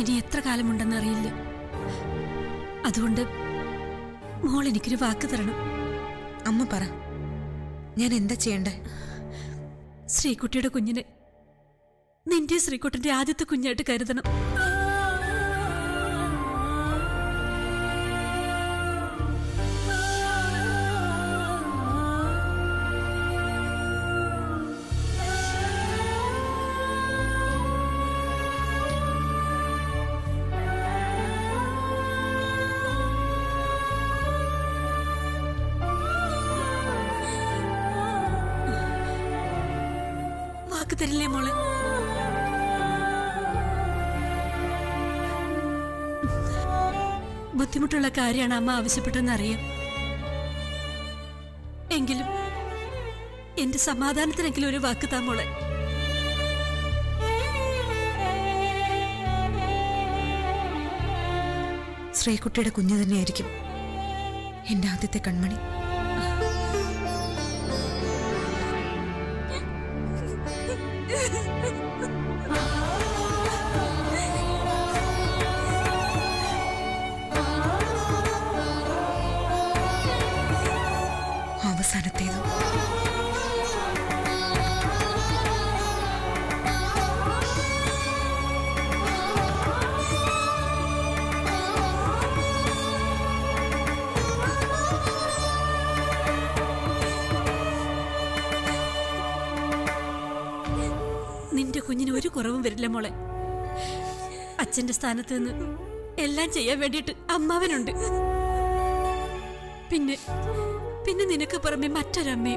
ഇനി എത്ര കാലമുണ്ടെന്നറിയില്ല അതുകൊണ്ട് മോൾ എനിക്കൊരു വാക്ക് തരണം അമ്മ പറ ഞാൻ എന്താ ചെയ്യണ്ടേ ശ്രീകുട്ടിയുടെ കുഞ്ഞിനെ നിന്റെ ശ്രീകുട്ടന്റെ ആദ്യത്തെ കുഞ്ഞായിട്ട് കരുതണം വാക്ക് തരില്ലേ മോളെ ബുദ്ധിമുട്ടുള്ള കാര്യമാണ് അമ്മ ആവശ്യപ്പെട്ടെന്ന് അറിയാം എങ്കിലും എന്റെ സമാധാനത്തിനെങ്കിലും ഒരു വാക്ക് താ മോളെ ശ്രീകുട്ടിയുടെ കുഞ്ഞു തന്നെയായിരിക്കും എന്റെ ആദ്യത്തെ കൺമണി അവസാനത്തേതും നിന്റെ കുഞ്ഞിന് ഒരു കുറവും വരില്ല മോളെ അച്ഛന്റെ സ്ഥാനത്ത് നിന്ന് എല്ലാം ചെയ്യാൻ വേണ്ടിയിട്ട് അമ്മാവനുണ്ട് പിന്നെ പിന്നെ നിനക്ക് പുറമെ മറ്റൊരമ്മയും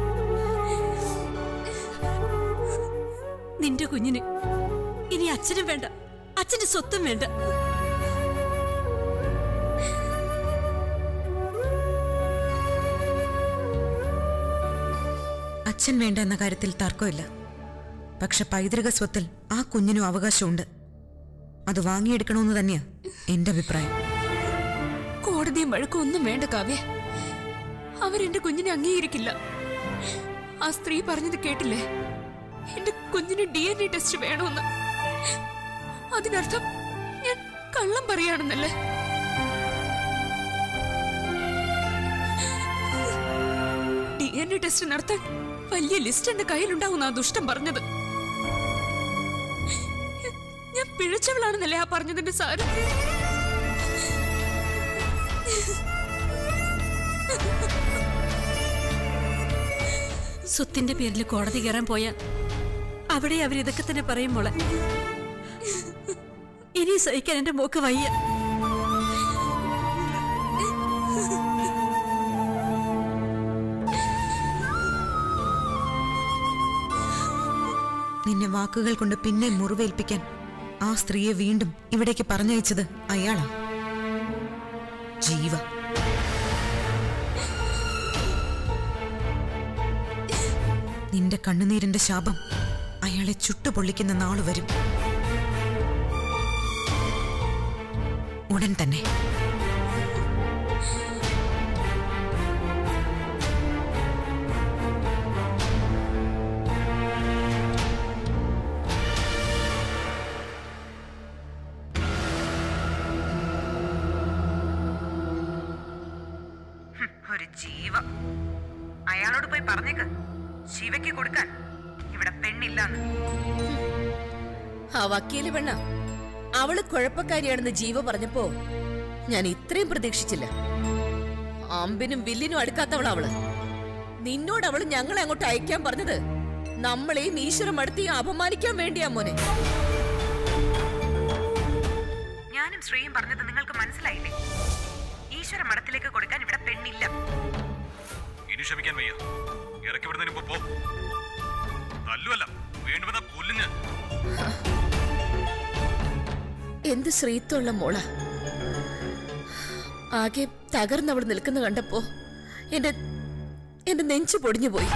നിന്റെ കുഞ്ഞിന് ഇനി അച്ഛനും വേണ്ട അച്ഛന്റെ സ്വത്തും വേണ്ട അച്ഛൻ വേണ്ട എന്ന കാര്യത്തിൽ തർക്കമില്ല പക്ഷെ പൈതൃക സ്വത്തിൽ ആ കുഞ്ഞിനും അവകാശമുണ്ട് അത് വാങ്ങിയെടുക്കണമെന്ന് തന്നെയാ എന്റെ അഭിപ്രായം കോടതിയും വഴക്കും ഒന്നും വേണ്ട കാവ്യ അവരെന്റെ കുഞ്ഞിനെ അംഗീകരിക്കില്ല ആ സ്ത്രീ പറഞ്ഞത് കേട്ടില്ലേ എന്റെ കുഞ്ഞിന് ഡി എൻ എ ടെസ്റ്റ് വേണമെന്ന് അതിനർത്ഥം ഞാൻ കള്ളം പറയാണെന്നല്ലേ ഡി എൻ എ ടെസ്റ്റ് നടത്താൻ വലിയ ലിസ്റ്റ് എന്റെ കയ്യിലുണ്ടാവുന്ന ആ ദുഷ്ടം പറഞ്ഞത് ഞാൻ പിഴച്ചവളാണെന്നല്ലേ ആ പറഞ്ഞതിന്റെ സാരം സ്വത്തിന്റെ പേരിൽ കോടതി കയറാൻ പോയാ അവിടെ അവർ ഇതൊക്കെ തന്നെ പറയും മോളെ ഇനി സഹിക്കാൻ എന്റെ മോക്ക് വയ്യ നിന്നെ വാക്കുകൾ കൊണ്ട് പിന്നെ മുറിവേൽപ്പിക്കാൻ ആ സ്ത്രീയെ വീണ്ടും ഇവിടേക്ക് പറഞ്ഞയച്ചത് അയാളാ ജീവ നിന്റെ കണ്ണുനീരിന്റെ ശാപം അയാളെ ചുട്ടുപൊള്ളിക്കുന്ന നാള് വരും ഉടൻ തന്നെ ഒരു ജീവ അയാളോട് പോയി പറഞ്ഞേക്ക് ശിവയ്ക്ക് കൊടുക്കാൻ ഇവിടെ പെണ്ണില്ലാന്ന് ആ വക്കീല് പെണ്ണ അവള് കുഴപ്പക്കാരിയാണെന്ന് ജീവ പറഞ്ഞപ്പോ ഞാൻ ഇത്രയും പ്രതീക്ഷിച്ചില്ല അമ്പിനും വില്ലിനും അടുക്കാത്തവള അവള് നിന്നോട് അവള് ഞങ്ങളെ അങ്ങോട്ട് അയക്കാൻ പറഞ്ഞത് നമ്മളെയും ഈശ്വരം അടുത്തേയും അപമാനിക്കാൻ വേണ്ടിയാ മോനെ ഞാനും ശ്രീയും പറഞ്ഞത് നിങ്ങൾക്ക് മനസ്സിലായില്ലേ ഈശ്വര മഠത്തിലേക്ക് കൊടുക്കാൻ ഇവിടെ പെണ്ണില്ല ഇനി ക്ഷമിക്കാൻ വയ്യ ഇറക്കി വിടുന്നതിന് മുമ്പ് പോ തല്ലുമല്ല വേണ്ടുവന്ന കൊല്ലുഞ്ഞ് എന്ത് ശ്രീത്വമുള്ള മോള ആകെ തകർന്നവൾ നിൽക്കുന്ന കണ്ടപ്പോ എന്റെ എന്റെ നെഞ്ചു പൊടിഞ്ഞു പോയി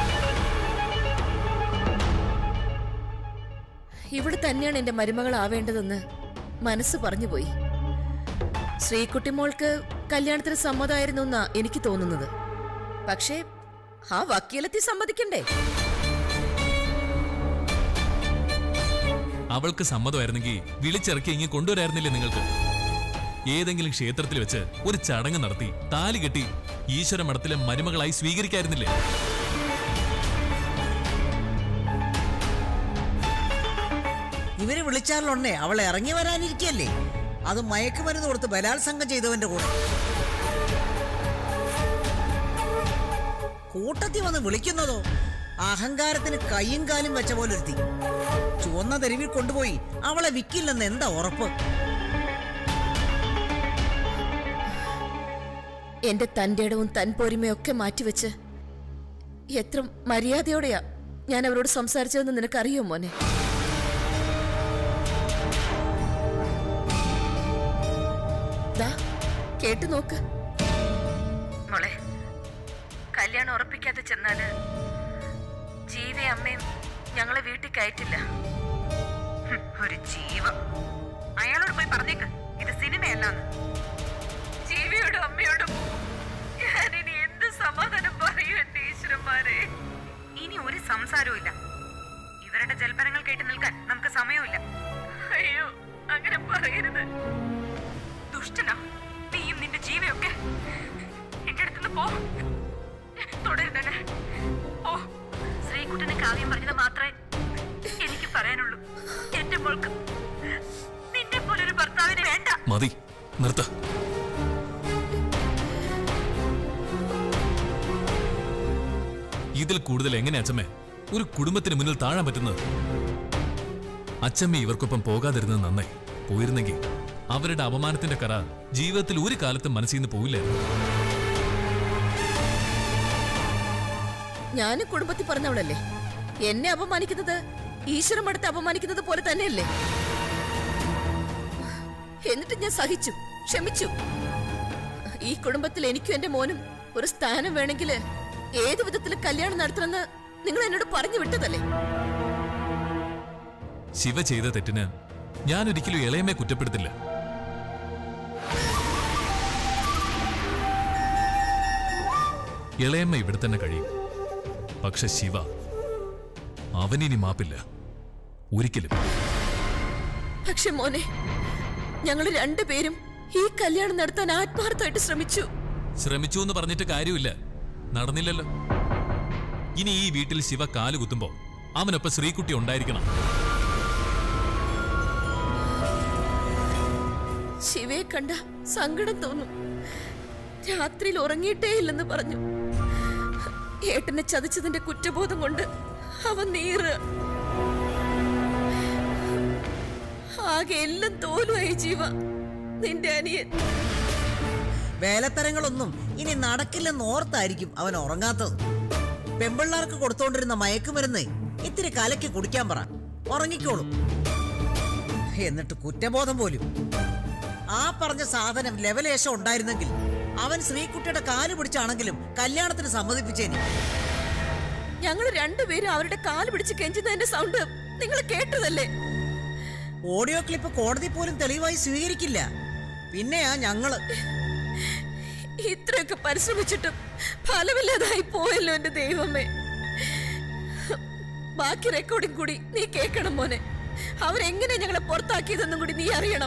ഇവിടെ തന്നെയാണ് എന്റെ മരുമകളാവേണ്ടതെന്ന് മനസ്സ് പറഞ്ഞു പോയി ശ്രീകുട്ടി മോൾക്ക് കല്യാണത്തിന് സമ്മതമായിരുന്നു എന്നാ എനിക്ക് തോന്നുന്നത് പക്ഷേ ആ വക്കീലത്തി സമ്മതിക്കണ്ടേ അവൾക്ക് സമ്മതമായിരുന്നെങ്കിൽ വിളിച്ചിറക്കി ഇങ്ങനെ കൊണ്ടുവരായിരുന്നില്ലേ നിങ്ങൾക്ക് ഏതെങ്കിലും ക്ഷേത്രത്തിൽ വെച്ച് ഒരു ചടങ്ങ് നടത്തി താലി കെട്ടി ഈശ്വര മഠത്തിലെ മരുമകളായി സ്വീകരിക്കായിരുന്നില്ലേ ഇവര് വിളിച്ചാലുണ്ടേ അവൾ ഇറങ്ങി വരാനിരിക്കല്ലേ അത് മയക്കുമരുന്ന് കൊടുത്ത് ബലാത്സംഗം ചെയ്തവന്റെ കൂടെ കൂട്ടത്തിൽ വന്ന് വിളിക്കുന്നതോ അഹങ്കാരത്തിന് കയ്യും കാലും വെച്ച പോലെ ഒരുത്തി ചുവന്ന തെരുവിൽ കൊണ്ടുപോയി അവളെ വിക്കില്ലെന്ന് എന്താ ഉറപ്പ് എന്റെ തന്റെ ഇടവും തൻ പോരിമയും ഒക്കെ മാറ്റിവെച്ച് എത്ര മര്യാദയോടെയാ ഞാൻ അവരോട് സംസാരിച്ചതെന്ന് നിനക്കറിയോ മോനെ ദാ കേട്ടു നോക്ക് മോളെ കല്യാണം ഉറപ്പിക്കാതെ ചെന്നാല് ജീവയും അമ്മയും ഞങ്ങളെ വീട്ടിൽ കയറ്റില്ല ഹും, ഒരു ജീവ അയാളോട് പോയി പറഞ്ഞേക്ക് ഇത് സിനിമയല്ലാന്ന് ജീവയോടും അമ്മയോടും ഞാനിനി എന്ത് സമാധാനം പറയൂ എന്റെ ഈശ്വരന്മാരെ ഇനി ഒരു സംസാരവും ഇല്ല ഇവരുടെ ജൽപ്പനങ്ങൾ കേട്ട് നിൽക്കാൻ നമുക്ക് സമയമില്ല അയ്യോ അങ്ങനെ പറയരുത് ദുഷ്ടനാ നീയും നിന്റെ ജീവയൊക്കെ എന്റെ അടുത്തുനിന്ന് പോ തുടരുന്നെ ഓ ശ്രീകുട്ടന് കാവ്യം പറഞ്ഞത് മാത്രമേ എനിക്ക് പറയാനുള്ളൂ എന്റെ മോൾക്ക് നിന്നെ പോലൊരു ഭർത്താവിന് വേണ്ട മതി നിർത്ത ഇതിൽ കൂടുതൽ എങ്ങനെ അച്ഛമ്മേ ഒരു കുടുംബത്തിന് മുന്നിൽ താഴാൻ പറ്റുന്നത് അച്ഛമ്മ ഇവർക്കൊപ്പം പോകാതിരുന്നത് നന്നായി പോയിരുന്നെങ്കിൽ അവരുടെ അപമാനത്തിന്റെ കറ ജീവിതത്തിൽ ഒരു കാലത്തും മനസ്സിൽ നിന്ന് പോവില്ലായിരുന്നു ഞാനും കുടുംബത്തിൽ പറഞ്ഞവളല്ലേ എന്നെ അപമാനിക്കുന്നത് ഈശ്വരം അടുത്ത് അപമാനിക്കുന്നത് പോലെ തന്നെയല്ലേ എന്നിട്ട് ഞാൻ സഹിച്ചു ക്ഷമിച്ചു ഈ കുടുംബത്തിൽ എനിക്കും എന്റെ മോനും ഒരു സ്ഥാനം വേണമെങ്കിൽ ഏത് വിധത്തിൽ കല്യാണം നടത്തണമെന്ന് നിങ്ങൾ എന്നോട് പറഞ്ഞു വിട്ടതല്ലേ ശിവ ചെയ്ത തെറ്റിന് ഞാൻ ഒരിക്കലും ഇളയമ്മയെ കുറ്റപ്പെടുത്തില്ല ഇളയമ്മ ഇവിടെ തന്നെ കഴിയും പക്ഷെ ശിവ അവനിനി മാപ്പില്ല ഒരിക്കലും പക്ഷെ മോനെ ഞങ്ങൾ രണ്ടുപേരും ഈ കല്യാണം നടത്താൻ ആത്മാർത്ഥമായിട്ട് ശ്രമിച്ചു ശ്രമിച്ചു എന്ന് പറഞ്ഞിട്ട് കാര്യമില്ല നടന്നില്ലല്ലോ ഇനി ഈ വീട്ടിൽ ശിവ കാല് കുത്തുമ്പോ അവനൊപ്പം ശ്രീകുട്ടി ഉണ്ടായിരിക്കണം ശിവയെ കണ്ട സങ്കടം തോന്നും രാത്രിയിൽ ഉറങ്ങിയിട്ടേ ഇല്ലെന്ന് പറഞ്ഞു ഏട്ടനെ ചതിച്ചതിന്റെ കുറ്റബോധം കൊണ്ട് അവൻ നീറ് ആകെ എല്ലാം തോലുമായി ജീവ നിന്റെ അനിയൻ വേലത്തരങ്ങളൊന്നും ഇനി നടക്കില്ലെന്ന് ഓർത്തായിരിക്കും അവൻ ഉറങ്ങാത്തത് പെമ്പിള്ളാർക്ക് കൊടുത്തോണ്ടിരുന്ന മയക്കുമരുന്ന് ഇത്തിരി കലക്കി കുടിക്കാൻ പറ ഉറങ്ങിക്കോളും എന്നിട്ട് കുറ്റബോധം പോലും ആ പറഞ്ഞ സാധനം ലെവലേശം ഉണ്ടായിരുന്നെങ്കിൽ അവൻ ശ്രീകുട്ടിയുടെ കാല് പിടിച്ചാണെങ്കിലും കല്യാണത്തിന് സമ്മതിപ്പിച്ചേനെ ഞങ്ങൾ രണ്ടുപേരും അവരുടെ കാല് പിടിച്ച് കെഞ്ചുന്നതിന്റെ സൗണ്ട് നിങ്ങൾ കേട്ടതല്ലേ ഓഡിയോ ക്ലിപ്പ് കോടതി പോലും തെളിവായി സ്വീകരിക്കില്ല പിന്നെയാ ഞങ്ങള് ഇത്രയൊക്കെ പരിശ്രമിച്ചിട്ടും ഫലമില്ലാതായി പോയല്ലോ എന്റെ ദൈവമേ ബാക്കി റെക്കോർഡിംഗ് കൂടി നീ കേൾക്കണം മോനെ അവരെങ്ങനെ ഞങ്ങളെ പുറത്താക്കിയതെന്നും കൂടി നീ അറിയണം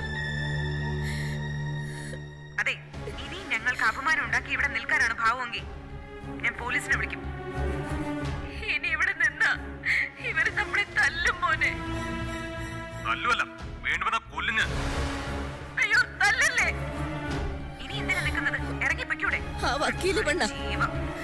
അതെ ഇനി ഞങ്ങൾക്ക് അപമാനം ഉണ്ടാക്കി ഇവിടെ നിൽക്കാനാണ് ഭാവമെങ്കിൽ ഞാൻ പോലീസിനെ വിളിക്കും ഇനി ഇവിടെ നിന്നാ ഇവര് നമ്മളെ തല്ലും മോനെ തല്ലുമല്ല വേണ്ടുവന്ന കൊല്ലുങ്ങ് അയ്യോ തല്ലല്ലേ ഇനി എന്തിനാ നിൽക്കുന്നത് ഇറങ്ങി പൊയ്ക്കൂടെ ആ വക്കീല് പെണ്ണ ജീവ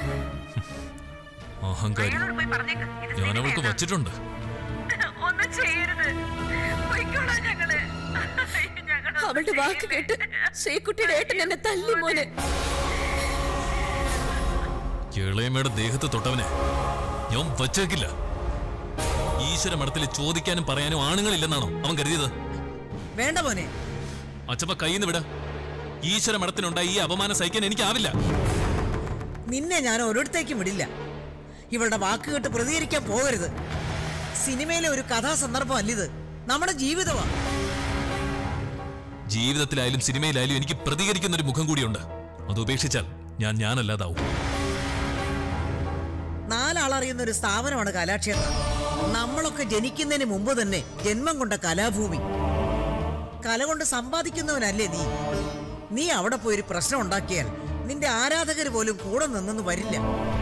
അഹങ്കാരി അയാളോട് പോയി പറഞ്ഞേക്ക് ഇത് ഞാൻ അവൾക്ക് സിനിമയല്ല. വച്ചിട്ടുണ്ട് ഒന്നും ചെയ്യരുത് പൊയ്ക്കോളാം ഞങ്ങള് ഞങ്ങള് അവളുടെ വാക്ക് കേട്ട് ശ്രീകുട്ടിയുടെ ഏട്ടൻ എന്നെ തല്ലി മോനെ ഇളയമ്മയുടെ ദേഹത്ത് തൊട്ടവനെ ഞാൻ വച്ചേക്കില്ല ഈശ്വര മഠത്തിൽ ചോദിക്കാനും പറയാനും ആണുങ്ങളില്ലെന്നാണോ അവൻ കരുതിയത് വേണ്ട മോനെ അച്ചപ്പ കയ്യിന്ന് വിട ഈശ്വര മഠത്തിനുണ്ടായ ഈ അപമാനം സഹിക്കാൻ എനിക്കാവില്ല നിന്നെ ഞാൻ ഒരിടത്തേക്കും വിടില്ല ഇവളുടെ വാക്ക് കേട്ട് പ്രതികരിക്കാൻ പോകരുത് സിനിമയിലെ ഒരു കഥാസന്ദർഭം അല്ലിത് നമ്മുടെ ജീവിതമാണ് ജീവിതത്തിലായാലും സിനിമയിലായാലും എനിക്ക് പ്രതികരിക്കുന്ന ഒരു മുഖം കൂടിയുണ്ട് അത് ഉപേക്ഷിച്ചാൽ ഞാൻ ഞാനല്ലാതാവും നാല് ആളറിയുന്ന ഒരു സ്ഥാപനമാണ് കലാക്ഷേത്രം നമ്മളൊക്കെ ജനിക്കുന്നതിന് മുമ്പ് തന്നെ ജന്മം കൊണ്ട കലാഭൂമി കല കൊണ്ട് സമ്പാദിക്കുന്നവനല്ലേ നീ നീ അവിടെ പോയി ഒരു പ്രശ്നം ഉണ്ടാക്കിയാൽ നിന്റെ ആരാധകർ പോലും കൂടെ നിന്നെന്ന് വരില്ല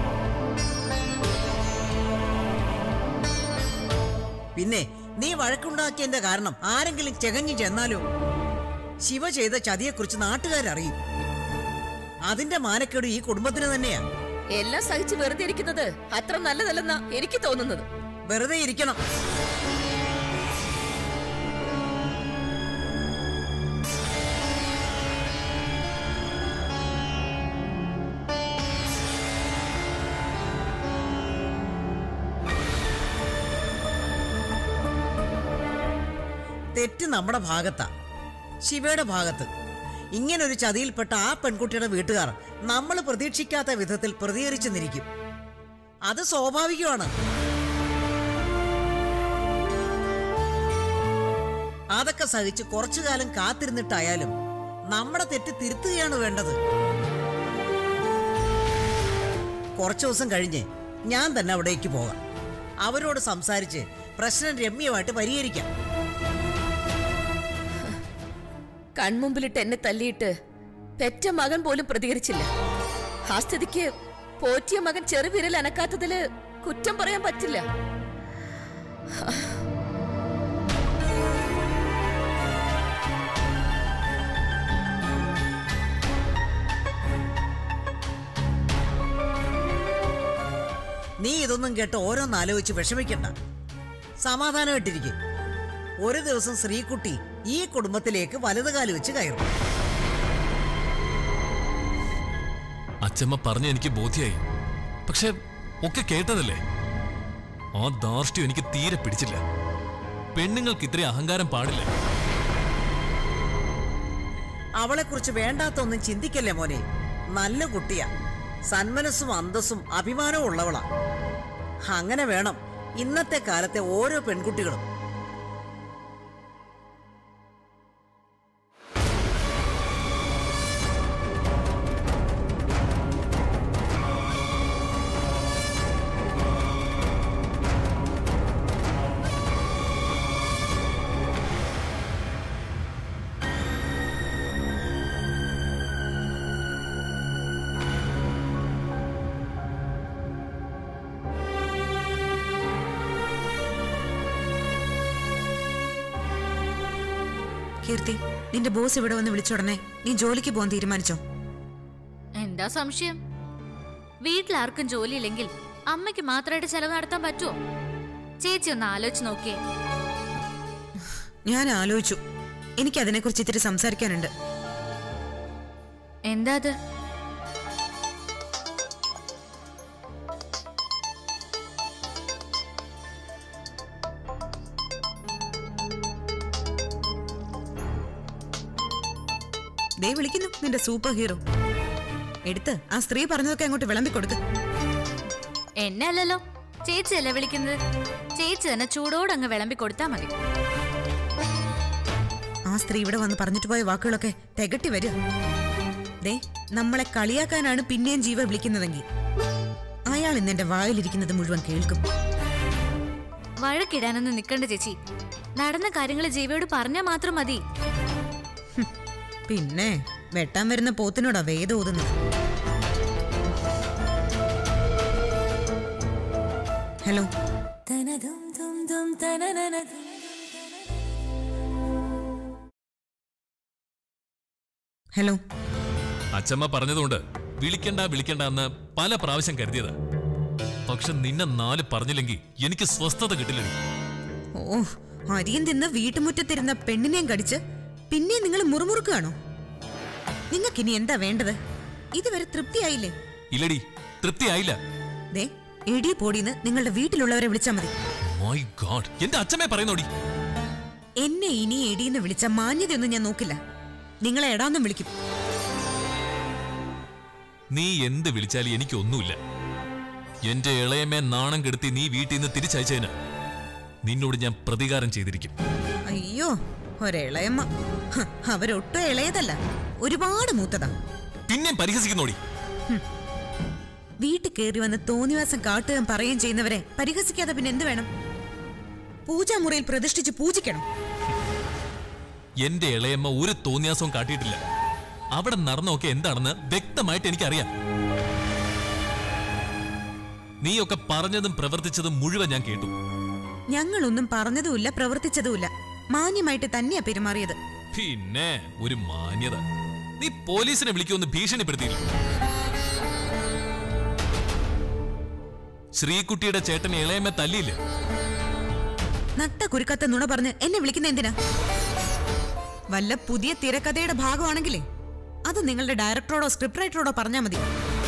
പിന്നെ നീ വഴക്കുണ്ടാക്കിയതിന്റെ കാരണം ആരെങ്കിലും ചെകഞ്ഞു ചെന്നാലോ ശിവ ചെയ്ത ചതിയെക്കുറിച്ച് നാട്ടുകാരറിയും അതിന്റെ മാനക്കേട് ഈ കുടുംബത്തിന് തന്നെയാ എല്ലാം സഹിച്ച് വെറുതെ ഇരിക്കുന്നത് അത്ര നല്ലതല്ലെന്നാ എനിക്ക് തോന്നുന്നത് വെറുതെ ഇരിക്കണം തെറ്റ് നമ്മുടെ ഭാഗത്താ ശിവയുടെ ഭാഗത്ത് ഇങ്ങനൊരു ചതിയിൽപ്പെട്ട ആ പെൺകുട്ടിയുടെ വീട്ടുകാർ നമ്മൾ പ്രതീക്ഷിക്കാത്ത വിധത്തിൽ പ്രതികരിച്ചു നിരിക്കും അത് സ്വാഭാവികമാണ് അതൊക്കെ സഹിച്ച് കുറച്ചു കാലം കാത്തിരുന്നിട്ടായാലും നമ്മുടെ തെറ്റ് തിരുത്തുകയാണ് വേണ്ടത് കുറച്ചു ദിവസം കഴിഞ്ഞ് ഞാൻ തന്നെ അവിടേക്ക് പോകാം അവരോട് സംസാരിച്ച് പ്രശ്നം രമ്യമായിട്ട് പരിഹരിക്കാം കൺമുമ്പിലിട്ട് എന്നെ തല്ലിയിട്ട് പെറ്റ മകൻ പോലും പ്രതികരിച്ചില്ല ആ സ്ഥിതിക്ക് പോറ്റിയ മകൻ ചെറുവിരൽ അനക്കാത്തതില് കുറ്റം പറയാൻ പറ്റില്ല നീ ഇതൊന്നും കേട്ട് ഓരോന്ന് ആലോചിച്ച് വിഷമിക്കണ്ട സമാധാനമായിട്ടിരിക്കും ഒരു ദിവസം ശ്രീകുട്ടി ഈ കുടുംബത്തിലേക്ക് വലതുകാല് വെച്ച് കയറും അച്ചമ്മ പറഞ്ഞ എനിക്ക് ബോധ്യായി പക്ഷെ ഒക്കെ കേട്ടതല്ലേ ആ ധാർഷ്ട്യം എനിക്ക് തീരെ പിടിച്ചില്ല പെണ്ണുങ്ങൾക്ക് ഇത്രയും അഹങ്കാരം പാടില്ല അവളെക്കുറിച്ച് വേണ്ടാത്തൊന്നും ചിന്തിക്കല്ലേ മോനെ നല്ല കുട്ടിയാ സന്മനസ്സും അന്തസ്സും അഭിമാനവും ഉള്ളവളാ അങ്ങനെ വേണം ഇന്നത്തെ കാലത്തെ ഓരോ പെൺകുട്ടികളും കീർത്തി നിന്റെ ബോസ് ഇവിടെ വന്ന് വിളിച്ചുടനെ നീ ജോലിക്ക് പോകാൻ തീരുമാനിച്ചോ എന്താ സംശയം വീട്ടിലാർക്കും ജോലിയില്ലെങ്കിൽ അമ്മയ്ക്ക് മാത്രമായിട്ട് ചെലവ് നടത്താൻ പറ്റുമോ ചേച്ചി ഒന്ന് ആലോചിച്ച് നോക്കിയേ ഞാൻ ആലോചിച്ചു എനിക്ക് അതിനെക്കുറിച്ച് ഇത്തിരി സംസാരിക്കാനുണ്ട് എന്താ അത് ദേ വിളിക്കുന്നു നിന്റെ സൂപ്പർ ഹീറോ എടുത്ത് ആ സ്ത്രീ പറഞ്ഞതൊക്കെ അങ്ങോട്ട് വിളമ്പി കൊടുക്ക് എന്നെ അല്ലല്ലോ ചേച്ചിയല്ലേ വിളിക്കുന്നത് ചേച്ചി തന്നെ ചൂടോടെ അങ്ങ് വിളമ്പി കൊടുത്താ മതി ആ സ്ത്രീ ഇവിടെ വന്ന് പറഞ്ഞിട്ട് പോയ വാക്കുകളൊക്കെ തികട്ടി വരിക ദേ നമ്മളെ കളിയാക്കാനാണ് പിന്നെയും ജീവ വിളിക്കുന്നതെങ്കിൽ അയാൾ ഇന്ന് എന്റെ വായിലിരിക്കുന്നത് മുഴുവൻ കേൾക്കും വഴക്കിടാനൊന്നും നിക്കണ്ട ചേച്ചി നടന്ന കാര്യങ്ങൾ ജീവയോട് പറഞ്ഞാൽ മാത്രം മതി പിന്നെ വെട്ടാൻ വരുന്ന പോത്തിനോടാ വേദം ഓതുന്നത് ഹലോ ഹലോ അച്ചമ്മ പറഞ്ഞതുകൊണ്ട് വിളിക്കണ്ട വിളിക്കണ്ട എന്ന് പല പ്രാവശ്യം കരുതിയതാ പക്ഷെ നിന്നെ നാല് പറഞ്ഞില്ലെങ്കിൽ എനിക്ക് സ്വസ്ഥത കിട്ടില്ലടി ഓ അരിയും തിന്ന് വീട്ടുമുറ്റത്തിരുന്ന പെണ്ണിനെയും കടിച്ച് പിന്നെ നിങ്ങൾ മുറുമുറുക്കുകയാണോ നിങ്ങൾക്കിനി എന്താ വേണ്ടത് ഇതുവരെ തൃപ്തിയായില്ലേ ഇല്ലടി തൃപ്തിയായില്ല ദേ എടി പോടിന്ന് നിങ്ങളുടെ വീട്ടിലുള്ളവരെ വിളിച്ചാൽ മതി മൈ ഗാഡ് എന്റെ അച്ഛമ്മേ പറയുന്നോടി എന്നെ ഇനി എടിയെന്ന് വിളിച്ച മാന്യതയൊന്നും ഞാൻ നോക്കില്ല നിങ്ങളെ എടാന്നും വിളിക്കും നീ എന്ത് വിളിച്ചാലും എനിക്കൊന്നുമില്ല എന്റെ ഇളയമേ നാണം കെടുത്തി നീ വീട്ടിൽ നിന്ന് തിരിച്ചയച്ചതിന് നിന്നോട് ഞാൻ പ്രതികാരം ചെയ്തിരിക്കും അയ്യോ ഒരിളയമ്മ ഹ, അവരൊട്ടും ഇളയതല്ല ഒരുപാട് മൂത്തതാ പിന്നെ പരിഹസിക്കുന്നോടി വീട്ടിൽ കയറി വന്ന് തോന്നിവാസം കാട്ടുകയും പറയുകയും ചെയ്യുന്നവരെ പരിഹസിക്കാതെ പിന്നെ എന്ത് വേണം പൂജാമുറിയിൽ പ്രതിഷ്ഠിച്ച് പൂജിക്കണം എന്റെ ഇളയമ്മ ഒരു തോന്നിയാസവും കാട്ടിയിട്ടില്ല അവിടെ നടന്നൊക്കെ എന്താണെന്ന് വ്യക്തമായിട്ട് എനിക്കറിയാം നീയൊക്കെ പറഞ്ഞതും പ്രവർത്തിച്ചതും മുഴുവൻ ഞാൻ കേട്ടു ഞങ്ങളൊന്നും പറഞ്ഞതുമില്ല പ്രവർത്തിച്ചതുമില്ല മാന്യമായിട്ട് തന്നെയാ പെരുമാറിയത് പിന്നെ ഒരു മാന്യത നീ പോലീസിനെ വിളിക്കുമെന്ന് ഭീഷണിപ്പെടുത്തിയില്ല ശ്രീകുട്ടിയുടെ ചേട്ടൻ ഇളയമ്മ തല്ലിയില്ലേ നട്ട കുരുക്കത്ത നുണ പറഞ്ഞ് എന്നെ വിളിക്കുന്ന എന്തിനാ വല്ല പുതിയ തിരക്കഥയുടെ ഭാഗമാണെങ്കിലേ അത് നിങ്ങളുടെ ഡയറക്ടറോടോ സ്ക്രിപ്റ്റ് റൈറ്ററോടോ പറഞ്ഞാൽ മതി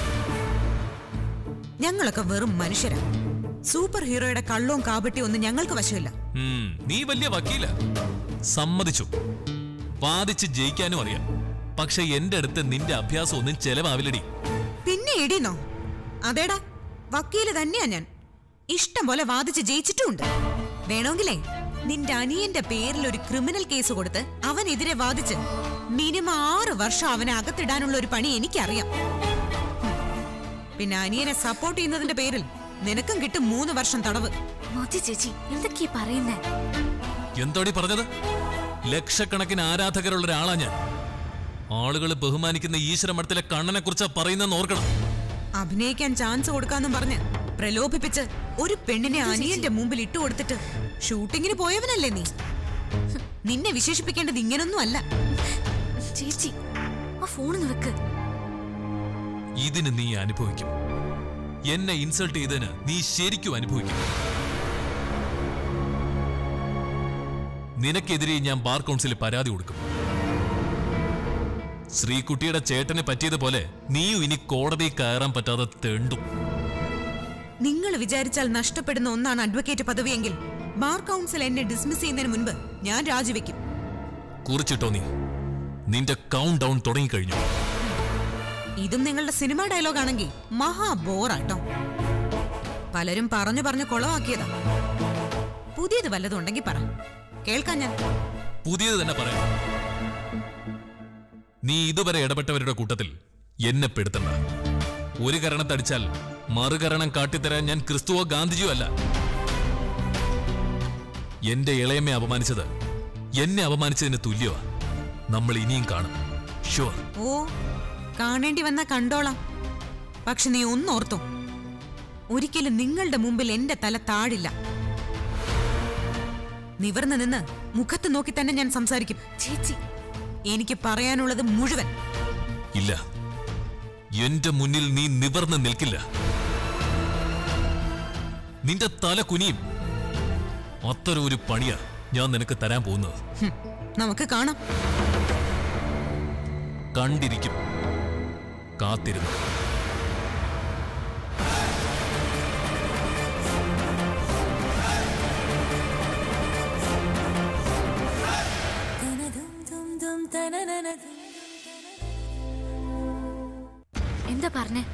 ഞങ്ങളൊക്കെ വെറും മനുഷ്യരാ സൂപ്പർ ഹീറോയുടെ കള്ളവും കാപട്യവും ഒന്നും ഞങ്ങൾക്ക് വശമില്ല ഉം, നീ വലിയ വക്കീല സമ്മതിച്ചു വാദിച്ച് ജയിക്കാനും അറിയാം പക്ഷെ എന്റെ അടുത്ത് നിന്റെ അഭ്യാസം ഒന്നും ചെലവാവില്ലടി പിന്നെ ഇടിയുന്നോ അതേടാ വക്കീല് തന്നെയാ ഞാൻ ഇഷ്ടം പോലെ വാദിച്ച് ജയിച്ചിട്ടുമുണ്ട് വേണമെങ്കിലേ നിന്റെ അനിയന്റെ പേരിൽ ഒരു ക്രിമിനൽ കേസ് കൊടുത്ത് അവനെതിരെ വാദിച്ച് മിനിമം ആറ് വർഷം അവനെ അകത്തിടാനുള്ള ഒരു പണി എനിക്കറിയാം ഹും. പിന്നെ അനിയനെ സപ്പോർട്ട് ചെയ്യുന്നതിന്റെ പേരിൽ നിനക്കും കിട്ടും മൂന്ന് വർഷം തടവ് മതി ചേച്ചി എന്തൊക്കെയാ പറയുന്നേ എന്തോടി പറഞ്ഞത് ലക്ഷക്കണക്കിന് ആരാധകരുള്ള ഒരാളാ ഞാൻ ആളുകൾ ബഹുമാനിക്കുന്ന ഈശ്വരമഠത്തിലെ കണ്ണനെ കുറിച്ചാ പറയുന്നെന്ന് ഓർക്കണം അഭിനയിക്കാൻ ചാൻസ് കൊടുക്കാന്നും പറഞ്ഞ് പ്രലോഭിപ്പിച്ച് ഒരു പെണ്ണിനെ അനിയന്റെ മുമ്പിൽ ഇട്ടു കൊടുത്തിട്ട് ഷൂട്ടിങ്ങിന് പോയവനല്ലേ നീ ഹും, നിന്നെ വിശേഷിപ്പിക്കേണ്ടത് ഇങ്ങനൊന്നും അല്ല ചേച്ചി ആ ഫോണിന്ന് വെക്ക് ഇതിന് നീ അനുഭവിക്കും എന്നെ ഇൻസൾട്ട് ചെയ്തതിന് നീ ശരിക്കും അനുഭവിക്കും നിനക്കെതിരെ ഞാൻ ബാർ കൗൺസിലിൽ പരാതി കൊടുക്കും ശ്രീകുട്ടിയുടെ ചേട്ടന് പറ്റിയതുപോലെ നീയും ഇനി കോടതിയിൽ കയറാൻ പറ്റാതെ തെണ്ടും നിങ്ങൾ വിചാരിച്ചാൽ നഷ്ടപ്പെടുന്ന ഒന്നാണ് അഡ്വക്കേറ്റ് പദവിയെങ്കിൽ ബാർ കൗൺസിൽ എന്നെ ഡിസ്മിസ് ചെയ്യുന്നതിന് മുൻപ് ഞാൻ രാജിവെക്കും കുറിച്ചിട്ടോ നീ നിന്റെ കൗണ്ട് ഡൗൺ തുടങ്ങിക്കഴിഞ്ഞു ഇതും നിങ്ങളുടെ സിനിമ ഡയലോഗ് ആണെങ്കിൽ മഹാ ബോറാട്ടോ പലരും പറഞ്ഞു പറഞ്ഞു കൊളവാക്കിയതാ പുതിയത് വല്ലതും ഉണ്ടെങ്കിൽ പറ കേൾക്കാൻ ഞാൻ പുതിയത് തന്നെ പറയാം നീ ഇതുവരെ ഇടപെട്ടവരുടെ കൂട്ടത്തിൽ എന്നെ പെടുത്തണ്ട ഒരു കരണത്തടിച്ചാൽ മറുകരണം കാട്ടിത്തരാൻ ഞാൻ ക്രിസ്തുവോ ഗാന്ധിജിയോ അല്ല എന്റെ ഇളയമ്മയെ അപമാനിച്ചത് എന്നെ അപമാനിച്ചതിന് തുല്യമാ നമ്മൾ ഇനിയും കാണും ഷുവർ ഓ കാണേണ്ടി വന്നാ കണ്ടോളാം പക്ഷെ നീ ഒന്നോർത്തോ ഒരിക്കലും നിങ്ങളുടെ മുമ്പിൽ എന്റെ തല താഴില്ല നിവർന്നു നിന്ന് മുഖത്ത് നോക്കി തന്നെ ഞാൻ സംസാരിക്കും ചേച്ചി എനിക്ക് പറയാനുള്ളത് മുഴുവൻ ഇല്ല എന്റെ മുന്നിൽ നീ നിവർന്ന് നിൽക്കില്ല നിന്റെ തല കുനിയും അത്തരം ഒരു പണിയാ ഞാൻ നിനക്ക് തരാൻ പോകുന്നത് ഹും, നമുക്ക് കാണാം കണ്ടിരിക്കും കാത്തിരുന്നു എന്താ പറഞ്ഞേ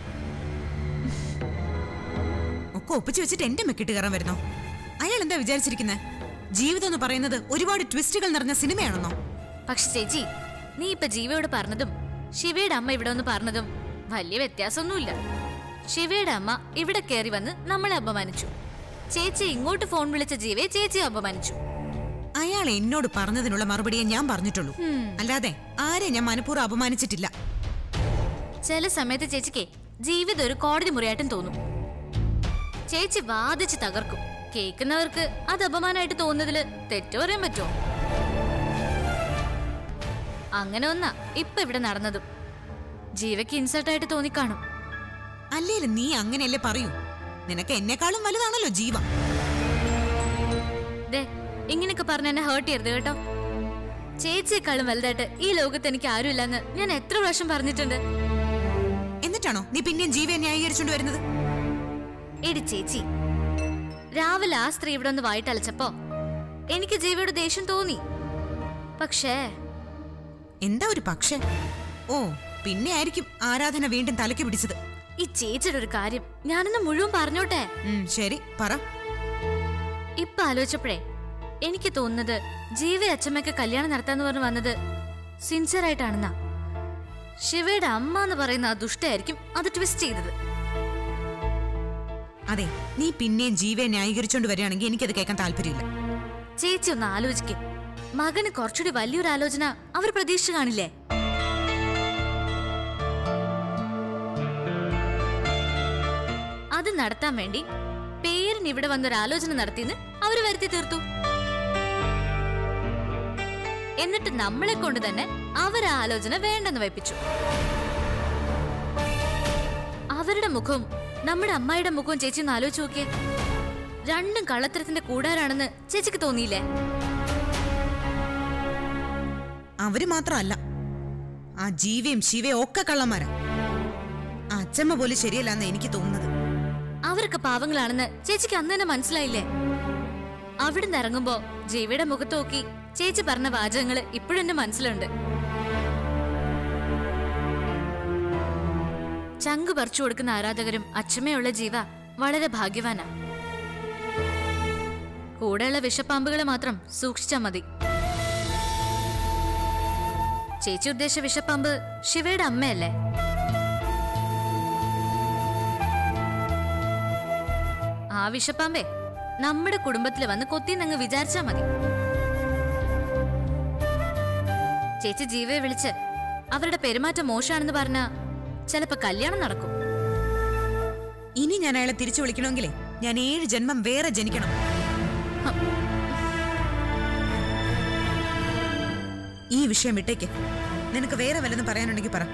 ഒക്കെ ഒപ്പിച്ചു വെച്ചിട്ട് എന്റെ മെക്കിട്ട് കയറാൻ വരുന്നോ അയാൾ എന്താ വിചാരിച്ചിരിക്കുന്നത് ജീവിതം എന്ന് പറയുന്നത് ഒരുപാട് ട്വിസ്റ്റുകൾ നിറഞ്ഞ സിനിമയാണെന്നോ പക്ഷെ ചേച്ചി നീ ഇപ്പൊ ജീവയോട് പറഞ്ഞതും ശിവയുടെ അമ്മ ഇവിടെ ഒന്ന് പറഞ്ഞതും വലിയ വ്യത്യാസമൊന്നുമില്ല ശിവയുടെ അമ്മ ഇവിടെ കയറി വന്ന് നമ്മളെ അപമാനിച്ചു ചേച്ചി ഇങ്ങോട്ട് ഫോൺ വിളിച്ച ജീവയെ ചേച്ചി അപമാനിച്ചു അയാൾ എന്നോട് പറഞ്ഞതിനുള്ള മറുപടിയെ ഞാൻ പറഞ്ഞിട്ടുള്ളൂ ഉം. അല്ലാതെ ആരെ ഞാൻ മനഃപൂർവ്വം അപമാനിച്ചിട്ടില്ല ചില സമയത്ത് ചേച്ചിക്ക് ജീവിതം ഒരു കോടതി മുറിയായിട്ടും തോന്നും ചേച്ചി വാദിച്ച് തകർക്കും കേൾക്കുന്നവർക്ക് അത് അപമാനമായിട്ട് തോന്നുന്നതില് തെറ്റു പറയാൻ പറ്റുമോ അങ്ങനെ ഒന്നാ ഇപ്പൊ ഇവിടെ നടന്നതും ജീവയ്ക്ക് ഇൻസൾട്ടായിട്ട് തോന്നിക്കാണും അല്ലേലും നീ അങ്ങനെയല്ലേ പറയൂ നിനക്ക് എന്നെക്കാളും വലുതാണല്ലോ ജീവ ദേ ഇങ്ങനെയൊക്കെ പറഞ്ഞ എന്നെ ഹേർട്ട് ചെയ്യരുത് കേട്ടോ ചേച്ചിയെക്കാളും വലുതായിട്ട് ഈ ലോകത്ത് എനിക്ക് ആരുമില്ലെന്ന് ഞാൻ എത്ര പ്രാവശ്യം പറഞ്ഞിട്ടുണ്ട് എന്നിട്ടാണോ നീ പിന്നെയും ജീവയെ ന്യായീകരിച്ചുകൊണ്ട് വരുന്നത് എടി ചേച്ചി രാവിലെ ആ സ്ത്രീ ഇവിടെ ഒന്ന് വായിട്ടലച്ചപ്പോ എനിക്ക് ജീവയുടെ ദേഷ്യം തോന്നി പക്ഷേ എന്താ ഒരു പക്ഷേ ഓ പിന്നെ ആയിരിക്കും ആരാധന വീണ്ടും തലയ്ക്ക് പിടിച്ചത് ഈ ചേച്ചിയുടെ ഒരു കാര്യം ഞാനൊന്ന് മുഴുവൻ പറഞ്ഞോട്ടെ ഉം, ശരി പറ ഇപ്പൊ ആലോചിച്ചപ്പോഴേ എനിക്ക് തോന്നുന്നത് ജീവ അച്ഛമ്മയ്ക്ക് കല്യാണം നടത്താന്ന് പറഞ്ഞ് വന്നത് സിൻസിയർ ആയിട്ടാണെന്നാ ശിവയുടെ അമ്മ എന്ന് പറയുന്ന ആ ദുഷ്ടയായിരിക്കും അത് ട്വിസ്റ്റ് ചെയ്തത് അതെ നീ പിന്നെയും ജീവയെ ന്യായീകരിച്ചോണ്ട് വരികയാണെങ്കിൽ എനിക്കത് കേൾക്കാൻ താല്പര്യമില്ല ചേച്ചി ഒന്ന് ആലോചിക്ക് മകന് കുറച്ചുകൂടി വലിയൊരു ആലോചന അവർ പ്രതീക്ഷിച്ചു കാണില്ലേ അത് നടത്താൻ വേണ്ടി പേരിന് ഇവിടെ വന്നൊരു ആലോചന നടത്തിന്ന് അവര് വരുത്തി തീർത്തു എന്നിട്ട് നമ്മളെ കൊണ്ട് തന്നെ അവർ ആ ആലോചന വേണ്ടെന്ന് വയ്പ്പിച്ചു അവരുടെ മുഖവും നമ്മുടെ അമ്മായിയുടെ മുഖവും ചേച്ചി ഒന്ന് ആലോചിച്ച് നോക്കിയേ രണ്ടും കള്ളത്തരത്തിന്റെ കൂടാരാണെന്ന് ചേച്ചിക്ക് തോന്നിയില്ലേ അവര് മാത്രമല്ല ആ ജീവയും ശിവയും ഒക്കെ കള്ളന്മാരാ ആ അച്ഛമ്മ പോലും ശരിയല്ലെന്ന് എനിക്ക് തോന്നുന്നത് അവരൊക്കെ പാവങ്ങളാണെന്ന് ചേച്ചിക്ക് അന്ന് തന്നെ മനസ്സിലായില്ലേ അവിടുന്ന് ഇറങ്ങുമ്പോ ജീവയുടെ മുഖത്ത് നോക്കി ചേച്ചി പറഞ്ഞ വാചകങ്ങള് ഇപ്പോഴും എന്റെ മനസ്സിലുണ്ട് ചങ്ക് പറിച്ചു കൊടുക്കുന്ന ആരാധകരും അച്ഛമ്മയുള്ള ജീവ വളരെ ഭാഗ്യവാനാ കൂടെയുള്ള വിഷപ്പാമ്പുകളെ മാത്രം സൂക്ഷിച്ചാ മതി ചേച്ചി ഉദ്ദേശിച്ച വിഷപ്പാമ്പ് ശിവയുടെ അമ്മയല്ലേ ആ വിഷപ്പാമ്പേ നമ്മുടെ കുടുംബത്തിൽ വന്ന് കൊത്തിന്നങ്ങ് വിചാരിച്ചാ മതി ചേച്ചി ജീവയെ വിളിച്ച് അവരുടെ പെരുമാറ്റം മോശമാണെന്ന് പറഞ്ഞ ചിലപ്പോ കല്യാണം നടക്കും ഇനി ഞാൻ അയാളെ തിരിച്ചു വിളിക്കണമെങ്കിലേ ഞാൻ ഏഴ് ജന്മം വേറെ ജനിക്കണം ഈ വിഷയം വിട്ടേക്ക് നിനക്ക് വേറെ വല്ലതും പറയാനുണ്ടെങ്കിൽ പറ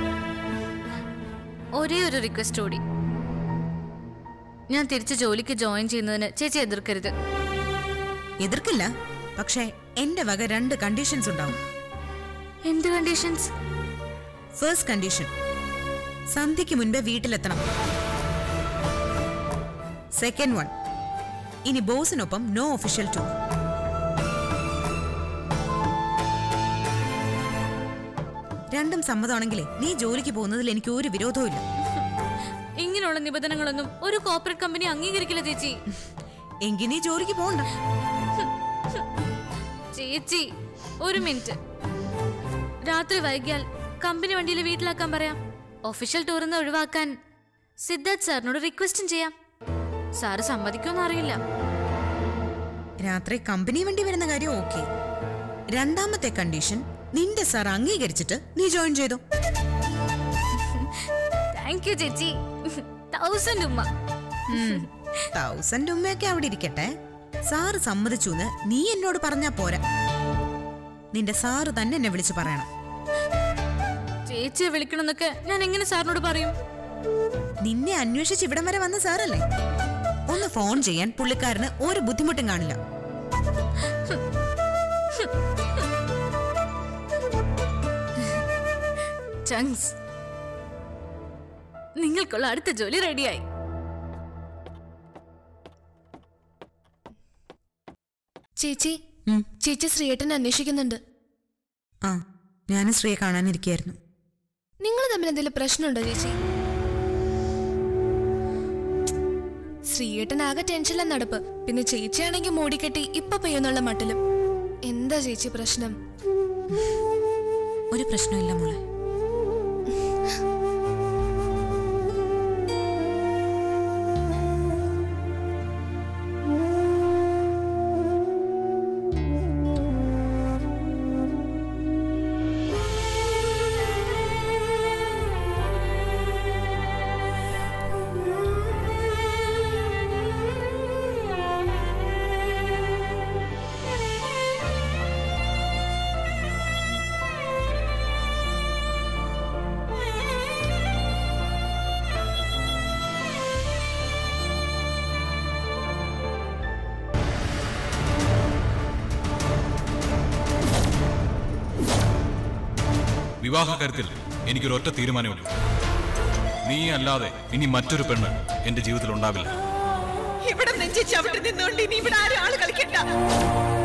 ഒരേ ഒരു റിക്വസ്റ്റ് കൂടി ഞാൻ തിരിച്ച് ജോലിക്ക് ജോയിൻ ചെയ്യുന്നതിന് ചേച്ചി എതിർക്കരുത് എതിർക്കില്ല പക്ഷേ എന്റെ വക രണ്ട് കണ്ടീഷൻസ് ഉണ്ടാവും എന്ത് കണ്ടീഷൻസ് ഫസ്റ്റ് കണ്ടീഷൻ സന്ധ്യയ്ക്ക് മുൻപേ വീട്ടിലെത്തണം സെക്കൻഡ് വൺ ഇനി ബോസിനൊപ്പം നോ ഒഫീഷ്യൽ ടൂർ രണ്ടും സമ്മതമാണെങ്കിലേ നീ ജോലിക്ക് പോകുന്നതിൽ എനിക്ക് ഒരു വിരോധവും ഇല്ല ഇങ്ങനെയുള്ള നിബന്ധനകളൊന്നും ഒരു കോർപ്പറേറ്റ് കമ്പനി അംഗീകരിക്കില്ല ചേച്ചി എങ്കിൽ നീ ജോലിക്ക് പോകണ്ട ചേച്ചി ഒരു മിനിറ്റ് രാത്രി വൈകിയാൽ കമ്പനി വണ്ടിയിൽ വീട്ടിലാക്കാൻ പറയാം ഒഫീഷ്യൽ ടൂറിൽ നിന്ന് ഒഴിവാക്കാൻ സിദ്ധാർത്ഥ് സാറിനോട് റിക്വസ്റ്റും ചെയ്യാം സാറ് സമ്മതിക്കുമെന്ന് അറിയില്ല രാത്രി കമ്പനി വണ്ടി വരുന്ന കാര്യം ഓക്കെ രണ്ടാമത്തെ കണ്ടീഷൻ നിന്റെ സാർ അംഗീകരിച്ചിട്ട് നീ ജോയിൻ ചെയ്തു താങ്ക് യു ചേച്ചി തൗസൻഡ് ഉമ്മ തൗസൻഡ് ഉമ്മയൊക്കെ അവിടെ ഇരിക്കട്ടെ സാറ് സമ്മതിച്ചു എന്ന് നീ എന്നോട് പറഞ്ഞാ പോരാ നിന്റെ സാറ് തന്നെ എന്നെ വിളിച്ച് പറയണം ചേച്ചിയെ വിളിക്കണമെന്നൊക്കെ ഞാൻ എങ്ങനെ സാറിനോട് പറയും നിന്നെ അന്വേഷിച്ച് ഇവിടം വരെ വന്ന സാറല്ലേ ഒന്ന് ഫോൺ ചെയ്യാൻ പുള്ളിക്കാരന് ഒരു ബുദ്ധിമുട്ടും കാണില്ല ചങ്സ് നിങ്ങൾക്കുള്ള അടുത്ത ജോലി റെഡിയായി ചേച്ചി ചേച്ചി ശ്രീയേട്ടൻ അന്വേഷിക്കുന്നുണ്ട് ആ ഞാനും ശ്രീയെ കാണാനിരിക്കായിരുന്നു നിങ്ങൾ തമ്മിൽ എന്തെങ്കിലും പ്രശ്നമുണ്ടോ ചേച്ചി ശ്രീയേട്ടൻ ആകെ ടെൻഷനിലെ നടപ്പ് പിന്നെ ചേച്ചിയാണെങ്കിൽ മൂടിക്കെട്ടി ഇപ്പൊ പെയ്യുന്നുള്ള മട്ടിലും എന്താ ചേച്ചി പ്രശ്നം ഒരു പ്രശ്നമില്ല മോളെ വിവാഹ കാര്യത്തിൽ എനിക്കൊരൊറ്റ തീരുമാനമുള്ളൂ നീ അല്ലാതെ ഇനി മറ്റൊരു പെണ്ണ് എന്റെ ജീവിതത്തിൽ ഉണ്ടാവില്ല ഇവിടെ നെഞ്ചി ചവിട്ടി നിന്നുകൊണ്ട് ഇനി ഇവിടെ ആരും ആള് കളിക്കണ്ട